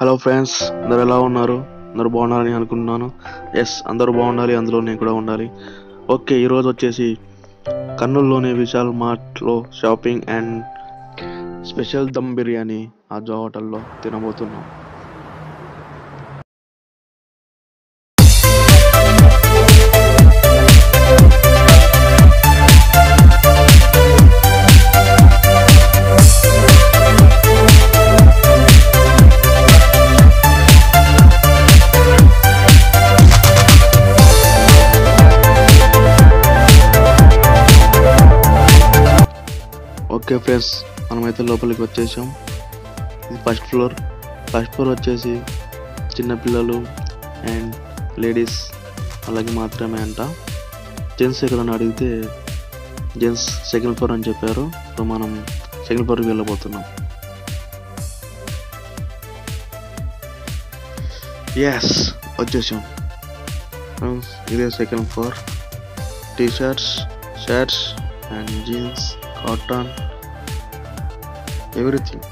Hello friends అందరు ఎలా ఉన్నారు అందరూ బాగున్నారని అనుకుంటున్నాను ఎస్ అందరూ బాగుండాలి అందులో నేను కూడా ఉండాలి ఓకే ఈరోజు వచ్చేసి కర్నూలులోని విశాల్ మార్ట్లో shopping and special dum biryani ఆ జో హోటల్లో తినబోతున్నాం ఓకే ఫ్రెండ్స్ మనమైతే లోపలికి వచ్చేసాం ఇది ఫస్ట్ ఫ్లోర్ ఫస్ట్ ఫ్లోర్ వచ్చేసి చిన్నపిల్లలు అండ్ లేడీస్ అలాగే మాత్రమే అంట జెంట్స్ ఎక్కడన్నా అడిగితే జెంట్స్ సెకండ్ ఫ్లోర్ అని చెప్పారు సో మనం సెకండ్ ఫ్లోర్కి వెళ్ళబోతున్నాం ఎస్ వచ్చేసాం Friends, ఇదే second floor T shirts shirts and jeans cotton everything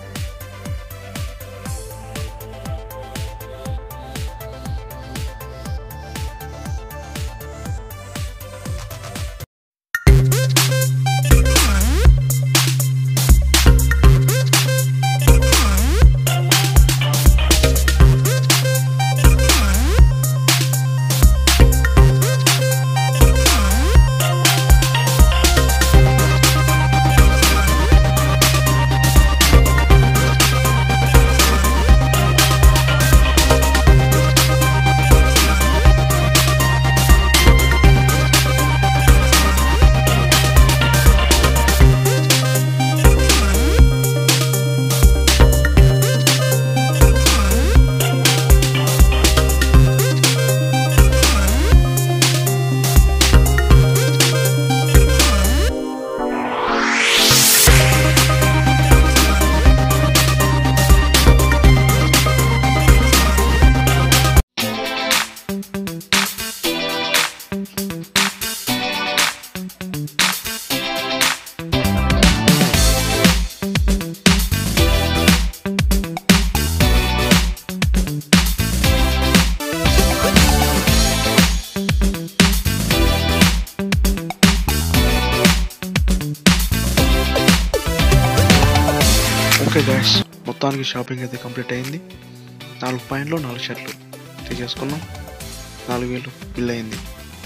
okay guys మొత్తానికి షాపింగ్ అయితే కంప్లీట్ అయింది నాలుగు పాయింట్లు నాలుగు షర్ట్లు తీసేసుకున్నాం నాలుగు వేలు బిల్ అయింది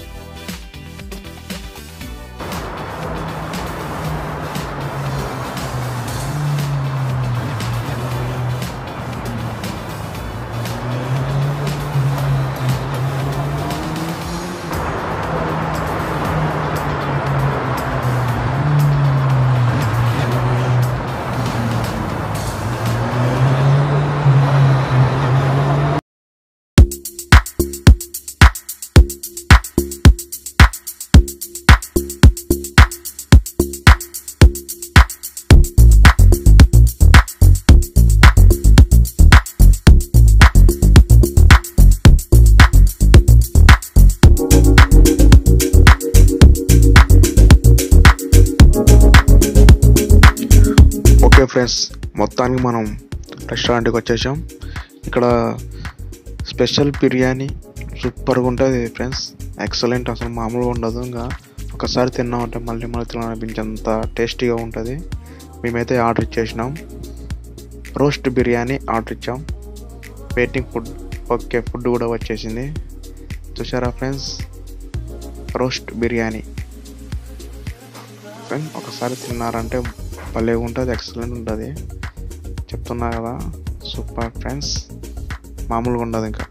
ఓకే ఫ్రెండ్స్ మొత్తానికి మనం రెస్టారెంట్కి వచ్చేసాం ఇక్కడ స్పెషల్ బిర్యానీ సూపర్గా ఉంటుంది ఫ్రెండ్స్ ఎక్సలెంట్ అసలు మామూలుగా ఉండదు ఇంకా ఒకసారి తిన్నామంటే మళ్ళీ మళ్ళీ తినాలనిపించేంత టేస్టీగా ఉంటుంది మేమైతే ఆర్డర్ ఇచ్చేసినాం రోస్ట్ బిర్యానీ ఆర్డర్ ఇచ్చాం వెయిటింగ్ ఫుడ్ ఓకే ఫుడ్ కూడా వచ్చేసింది చూసారా ఫ్రెండ్స్ రోస్ట్ బిర్యానీ ఫ్రెండ్ ఒకసారి తిన్నారంటే భలే ఉంటుంది ఎక్సలెంట్ ఉంటుంది చెప్తున్నా కదా సూపర్ ఫ్రెండ్స్ మామూలుగా ఉండదు ఇంకా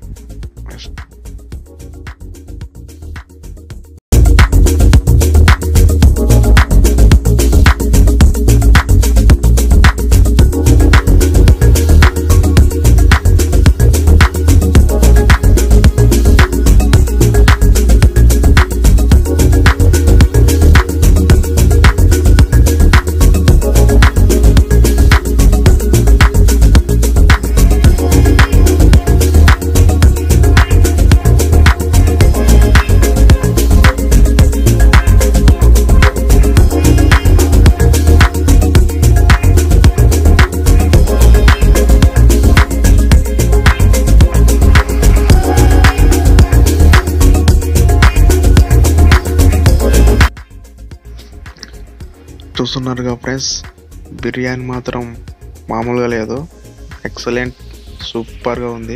చూస్తున్నారుగా ఫ్రెండ్స్ బిర్యానీ మాత్రం మామూలుగా లేదు ఎక్సలెంట్ సూపర్గా ఉంది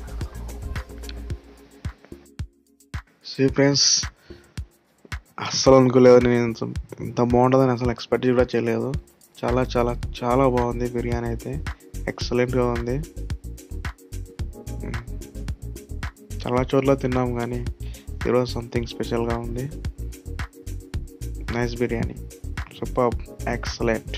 సీ ఫ్రెండ్స్ అస్సలు అనుకోలేదు నేను ఇంత ఇంత బాగుంటుందని అసలు ఎక్స్పెక్ట్ కూడా చేయలేదు చాలా చాలా చాలా బాగుంది బిర్యానీ అయితే ఎక్సలెంట్గా ఉంది మ్మ్. చాలా చోట్ల తిన్నాం కానీ ఈరోజు సంథింగ్ స్పెషల్గా ఉంది nice biryani super excellent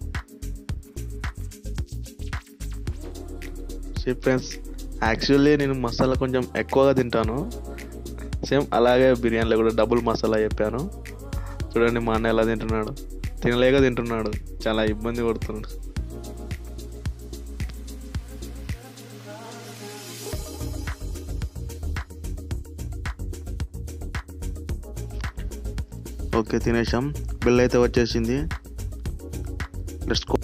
see friends actually నేను మసాలా కొంచెం ఎక్కువగా తింటాను సేమ్ అలాగే బిర్యానీలో కూడా డబుల్ మసాలా చెప్పాను చూడండి మా అన్న ఎలా తింటున్నాడు తినలేక తింటున్నాడు చాలా ఇబ్బంది పడుతున్నాడు ఓకే తినేసాం బిల్ అయితే వచ్చేసింది లెట్స్